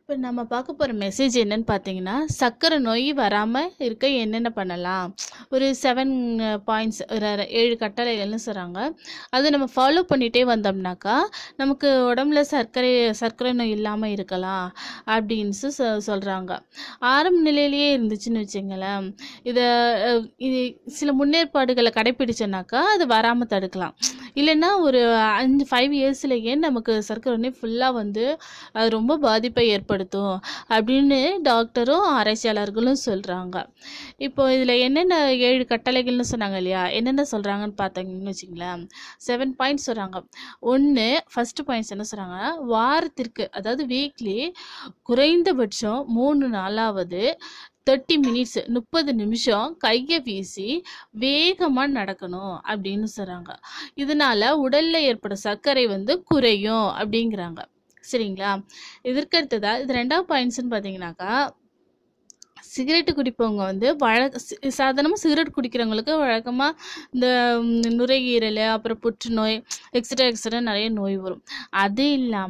இப்போ நம்ம பார்க்க போகிற மெசேஜ் என்னன்னு பார்த்தீங்கன்னா சர்க்கரை நோய் வராமல் இருக்க என்னென்ன பண்ணலாம் ஒரு செவன் பாயிண்ட்ஸ் ஒரு அரை- ஏழு கட்டளைகள்னு சொல்கிறாங்க அதை நம்ம ஃபாலோ பண்ணிகிட்டே வந்தோம்னாக்கா நமக்கு உடம்புல சர்க்கரை சர்க்கரை நோய் இல்லாமல் இருக்கலாம் அப்படின்னு சொ சொல்கிறாங்க ஆரம்ப நிலையிலேயே இருந்துச்சுன்னு வச்சுங்களேன் இதை அஹ், இது சில முன்னேற்பாடுகளை கடைப்பிடிச்சோன்னாக்கா அது வராமல் தடுக்கலாம் இல்லைன்னா ஒரு அஞ்சு ஃபைவ் இயர்ஸ்லேயே நமக்கு சர்க்கரை நோய் ஃபுல்லாக வந்து அது ரொம்ப பாதிப்பை ஏற்படுத்தும் அப்படின்னு டாக்டரும் ஆராய்ச்சியாளர்களும் சொல்கிறாங்க இப்போ இதில் என்னென்ன ஏழு கட்டளைகள்னு சொன்னாங்க இல்லையா என்னென்ன சொல்கிறாங்கன்னு பார்த்தீங்கன்னு வச்சுங்களேன் செவன் பாயிண்ட்ஸ் சொல்கிறாங்க ஒன்று ஃபஸ்ட்டு பாயிண்ட்ஸ் என்ன சொல்கிறாங்க வாரத்திற்கு அதாவது வீக்லி குறைந்தபட்சம் மூணு நாளாவது தேர்ட்டி மினிட்ஸ் முப்பது நிமிஷம் கையை வீசி வேகமாக நடக்கணும் அப்படின்னு சொல்கிறாங்க இதனால உடலில் ஏற்படும் சர்க்கரை வந்து குறையும் அப்படிங்கிறாங்க சரிங்களா இதற்கு அடுத்ததா இது ரெண்டாவது பாயிண்ட்ஸ்னு பார்த்தீங்கன்னாக்கா சிகரெட்டு குடிப்பவங்க வந்து வழக்க சாதாரணமாக சிகரெட் குடிக்கிறவங்களுக்கு வழக்கமாக இந்த ம், நுரையீரல் அப்புறம் புற்றுநோய் எக்ஸட்ரா எக்ஸட்ரா நிறைய நோய் வரும் அது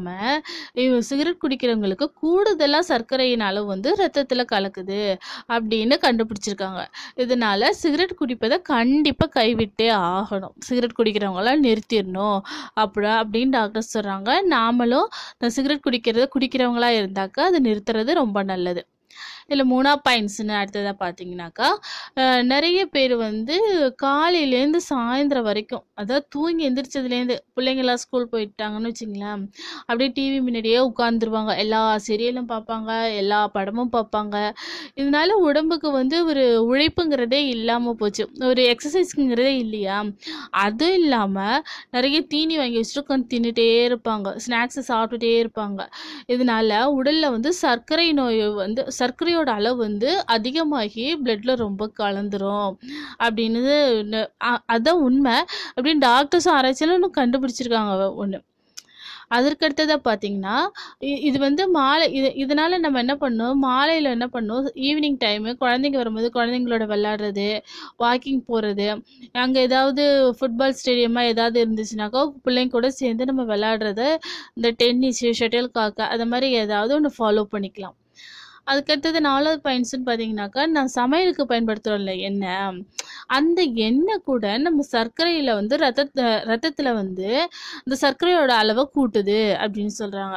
இல்லாமல் சிகரெட் குடிக்கிறவங்களுக்கு கூடுதலாக சர்க்கரையின் அளவு வந்து ரத்தத்தில் கலக்குது அப்படின்னு கண்டுபிடிச்சிருக்காங்க இதனால சிகரெட் குடிப்பதை கண்டிப்பாக கைவிட்டே ஆகணும் சிகரெட் குடிக்கிறவங்களாம் நிறுத்திடணும் அப்படி அப்படின்னு டாக்டர் சொல்கிறாங்க நாமளும் இந்த சிகரெட் குடிக்கிறத குடிக்கிறவங்களா இருந்தாக்கா அதை நிறுத்துறது ரொம்ப நல்லது இதில் மூணா பாயிண்ட்ஸ்னு அடுத்ததாக பார்த்தீங்கன்னாக்கா அஹ், நிறைய பேர் வந்து காலையிலேருந்து சாயந்தரம் வரைக்கும் அதாவது தூங்கி எந்திரிச்சதுலேருந்து பிள்ளைங்களாம் ஸ்கூல் போயிட்டாங்கன்னு வச்சுங்களேன் அப்படியே டிவி முன்னாடியே உட்காந்துருவாங்க எல்லா சீரியலும் பார்ப்பாங்க எல்லா படமும் பார்ப்பாங்க இதனால உடம்புக்கு வந்து ஒரு உழைப்புங்கிறதே இல்லாமல் போச்சு ஒரு எக்ஸசைஸ்ங்கிறதே இல்லையா அதுவும் இல்லாமல் நிறைய தீனி வாங்கி வச்சுட்டு உட்காந்து தின்னுட்டே இருப்பாங்க ஸ்நாக்ஸை சாப்பிட்டுட்டே இருப்பாங்க இதனால உடலில் வந்து சர்க்கரை நோய் வந்து சர்க்கரையோட அளவு வந்து அதிகமாகி பிளட்ல ரொம்ப கலந்துரும் அப்படின்னு ந- அ- அதான் உண்மை அப்படின்னு டாக்டர்ஸும் ஆராய்ச்சியாலும் இன்னும் கண்டுபிடிச்சிருக்காங்க ஒன்று அதற்கு அடுத்ததாக பார்த்தீங்கன்னா இ- இது வந்து மாலை இது இதனால நம்ம என்ன பண்ணோம் மாலையில் என்ன பண்ணோம் ஈவினிங் டைமு குழந்தைங்க வரும்போது குழந்தைங்களோட விளையாடுறது வாக்கிங் போகிறது அங்கே ஏதாவது ஃபுட்பால் ஸ்டேடியமாக ஏதாவது இருந்துச்சுனாக்கா பிள்ளைங்க கூட சேர்ந்து நம்ம விளையாடுறத இந்த டென்னிஸ் ஷட்டில் காக்கு அது மாதிரி ஏதாவது ஒன்று ஃபாலோ பண்ணிக்கலாம் அதுக்கடுத்தது நாலாவது பாயிண்ட்ஸ்னு பார்த்தீங்கன்னாக்கா நான் சமையலுக்கு பயன்படுத்துகிறோம்ல எண்ணெய் அந்த எண்ணெய் கூட நம்ம சர்க்கரையில் வந்து ரத்த ரத்தத்தில் வந்து இந்த சர்க்கரையோட அளவை கூட்டுது அப்படின்னு சொல்கிறாங்க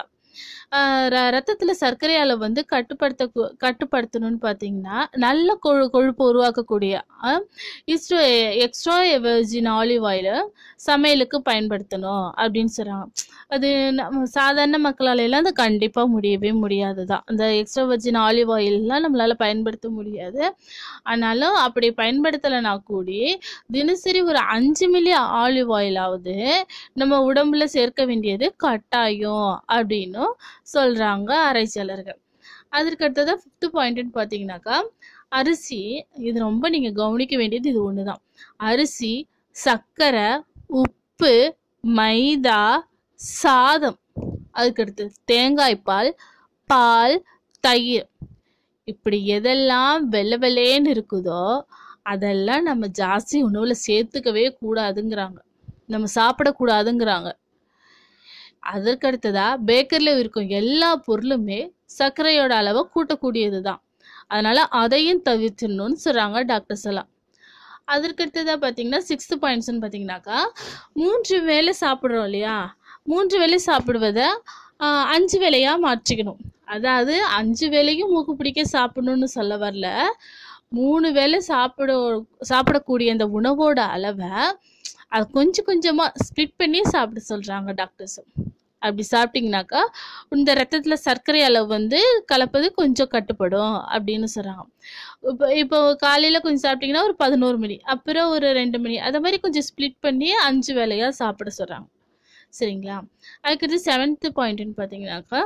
ரத்தத்தில் சர்க்கரை அளவு வந்து கட்டுப்படுத்த கு- கட்டுப்படுத்தணும்னு பார்த்தீங்கன்னா நல்ல கொழு கொழுப்பு உருவாக்கக்கூடிய இஸ்ட்ரோ எக்ஸ்ட்ரா வெர்ஜின் ஆலிவ் ஆயில் சமையலுக்கு பயன்படுத்தணும் அப்படின்னு சொல்கிறாங்க அது நம்ம சாதாரண மக்களால எல்லாம் அது கண்டிப்பாக முடியவே முடியாது தான் அந்த எக்ஸ்ட்ரா வெர்ஜின் ஆலிவ் ஆயில்லாம் நம்மளால் பயன்படுத்த முடியாது ஆனாலும் அப்படி பயன்படுத்தலைனா கூடி தினசரி ஒரு அஞ்சு மில்லி ஆலிவ் ஆயிலாவது நம்ம உடம்புல சேர்க்க வேண்டியது கட்டாயம் அப்படின்னும் சொல்கிறாங்க ஆராய்ச்சியாளர்கள் அதற்கு அடுத்ததாக ஃபிஃப்த்து பாயிண்ட்னு பார்த்தீங்கன்னாக்கா அரிசி இது ரொம்ப நீங்கள் கவனிக்க வேண்டியது இது ஒன்று தான் அரிசி சர்க்கரை உப்பு மைதா சாதம் அதுக்கடுத்து தேங்காய் பால் பால் தயிர் இப்படி எதெல்லாம் வெள்ளை வெள்ளேன்னு இருக்குதோ அதெல்லாம் நம்ம ஜாஸ்தி உணவுல சேர்த்துக்கவே கூடாதுங்கிறாங்க நம்ம சாப்பிடக்கூடாதுங்கிறாங்க அதற்கு அடுத்ததா பேக்கரியில் இருக்கும் எல்லா பொருளுமே சர்க்கரையோட அளவை கூட்டக்கூடியது தான் அதனால அதையும் தவிர்த்திடணும்னு சொல்றாங்க டாக்டர்ஸ் எல்லாம் அதற்கு அடுத்ததா பார்த்தீங்கன்னா சிக்ஸ்த் பாயிண்ட்ஸ்னு பார்த்தீங்கன்னாக்கா மூன்று வேளை சாப்பிட்றோம் இல்லையா மூன்று வேளை சாப்பிடுவதை ஆஹ், அஞ்சு வேளையாக மாற்றிக்கணும் அதாவது அஞ்சு வேளையும் மூக்கு பிடிக்க சாப்பிடணும்னு சொல்ல வரல மூணு வேளை சாப்பிட சாப்பிடக்கூடிய அந்த உணவோட அளவை அது கொஞ்சம் கொஞ்சமாக ஸ்ப்ளிட் பண்ணி சாப்பிட சொல்கிறாங்க டாக்டர்ஸ் அப்படி சாப்பிட்டீங்கனாக்கா இந்த ரத்தத்தில் சர்க்கரை அளவு வந்து கலப்பது கொஞ்சம் கட்டுப்படும் அப்படின்னு சொல்கிறாங்க இப்போ இப்போ காலையில் கொஞ்சம் சாப்பிட்டீங்கன்னா ஒரு பதினோரு மணி அப்புறம் ஒரு ரெண்டு மணி அது மாதிரி கொஞ்சம் ஸ்ப்ளிட் பண்ணி அஞ்சு வேளையாக சாப்பிட சொல்கிறாங்க சரிங்களா அதுக்கடுத்து செவன்த்து பாயிண்ட்னு பார்த்தீங்கன்னாக்கா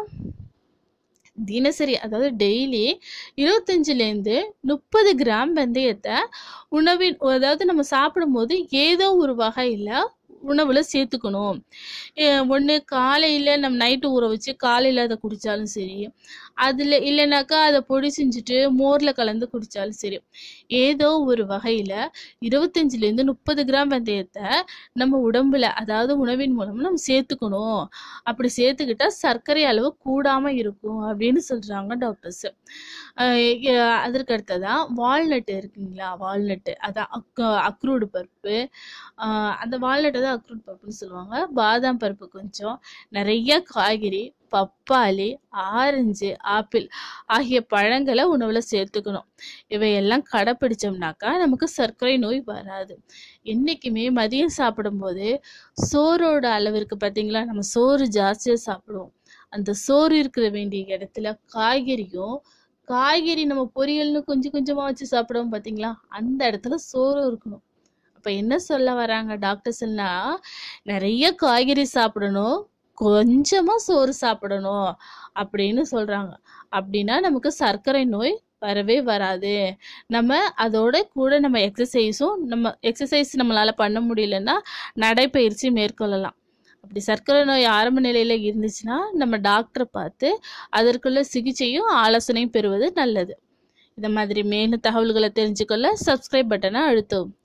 தினசரி அதாவது டெய்லி இருபத்தஞ்சிலேருந்து முப்பது கிராம் வெந்தயத்தை உணவின் அதாவது நம்ம சாப்பிடும்போது ஏதோ ஒரு வகையில் உணவில் சேர்த்துக்கணும் ஒன்று காலையில் நம்ம நைட்டு ஊற வச்சு காலையில் அதை குடித்தாலும் சரி அதில் இல்லைனாக்கா அதை பொடி செஞ்சுட்டு மோரில் கலந்து குடித்தாலும் சரி ஏதோ ஒரு வகையில் இருபத்தஞ்சிலேருந்து முப்பது கிராம் வெந்தயத்தை நம்ம உடம்புல அதாவது உணவின் மூலம் நம்ம சேர்த்துக்கணும் அப்படி சேர்த்துக்கிட்டா சர்க்கரை அளவு கூடாமல் இருக்கும் அப்படின்னு சொல்கிறாங்க டாக்டர்ஸ் அதற்கு அடுத்ததான் வால்நட்டு இருக்குங்களா வால்நட்டு அதான் அக் அக்ரூடு பருப்பு ஆஹ் அந்த வால்நட்டை தான் அக்ரூட் பருப்புன்னு சொல்லுவாங்க பாதாம் பருப்பு கொஞ்சம் நிறைய காய்கறி பப்பாளி ஆரஞ்சு ஆப்பிள் ஆகிய பழங்களை உணவில் சேர்த்துக்கணும் இவையெல்லாம் கடைப்பிடிச்சோம்னாக்கா நமக்கு சர்க்கரை நோய் வராது என்றைக்குமே மதியம் சாப்பிடும்போது சோறோட அளவு இருக்குது பார்த்தீங்களா நம்ம சோறு ஜாஸ்தியாக சாப்பிடுவோம் அந்த சோறு இருக்கிற வேண்டிய இடத்துல காய்கறியும் காய்கறி நம்ம பொரியல்னு கொஞ்சம் கொஞ்சமாக வச்சு சாப்பிடுவோம் பார்த்தீங்களா அந்த இடத்துல சோறும் இருக்கணும் அப்போ என்ன சொல்ல வராங்க டாக்டர்ஸ்னா நிறைய காய்கறி சாப்பிடணும் கொஞ்சமாக சோறு சாப்பிடணும் அப்படின்னு சொல்கிறாங்க அப்படின்னா நமக்கு சர்க்கரை நோய் வரவே வராது நம்ம அதோட கூட நம்ம எக்ஸசைஸும் நம்ம எக்ஸசைஸ் நம்மளால் பண்ண முடியலன்னா நடைப்பயிற்சி மேற்கொள்ளலாம் அப்படி சர்க்கரை நோய் ஆரம்ப நிலையில் இருந்துச்சுன்னா நம்ம டாக்டரை பார்த்து அதற்குள்ள சிகிச்சையும் ஆலோசனையும் பெறுவது நல்லது இந்த மாதிரி மேலும் தகவல்களை தெரிஞ்சுக்கொள்ள சப்ஸ்கிரைப் பட்டனை அழுத்தவும்